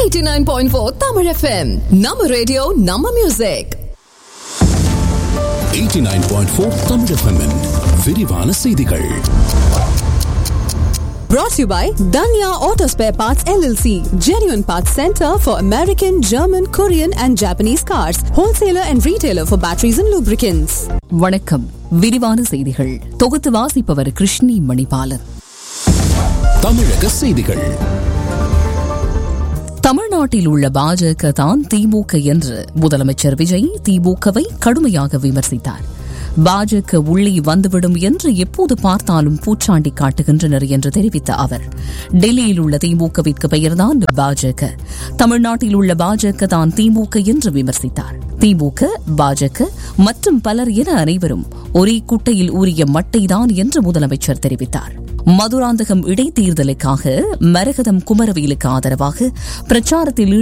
89.4 Tamil FM. நம்ம radio நம்ம music 89.4 Tamil FM -இன் விரிவான செய்திகள் brought to you by Danya Auto Spare Parts LLC, genuine parts center for American, German, Korean and Japanese cars, wholesaler and retailer for batteries and lubricants. வணக்கம் விரிவான செய்திகள் தொகுத்து வாசிப்பவர் கிருஷ்ணி மணிபாலன் தமிழக செய்திகள் தமிழ்நாட்டில் உள்ள பாஜக தான் திமுக என்று முதலமைச்சர் விஜய் திமுகவை கடுமையாக விமர்சித்தார் பாஜக உள்ளே வந்துவிடும் என்று எப்போது பார்த்தாலும் பூச்சாண்டி காட்டுகின்றனர் என்று தெரிவித்த அவர் டெல்லியில் உள்ள திமுகவிற்கு பெயர்தான் பாஜக தமிழ்நாட்டில் உள்ள பாஜக தான் திமுக என்று விமர்சித்தார் திமுக பாஜக மற்றும் பலர் என அனைவரும் ஒரே குட்டையில் ஊறிய மட்டைதான் என்று முதலமைச்சர் தெரிவித்தார் மதுராந்தகம் இடைத்தேர்தலுக்காக மரகதம் குமரவேலுக்கு ஆதரவாக பிரச்சாரத்தில்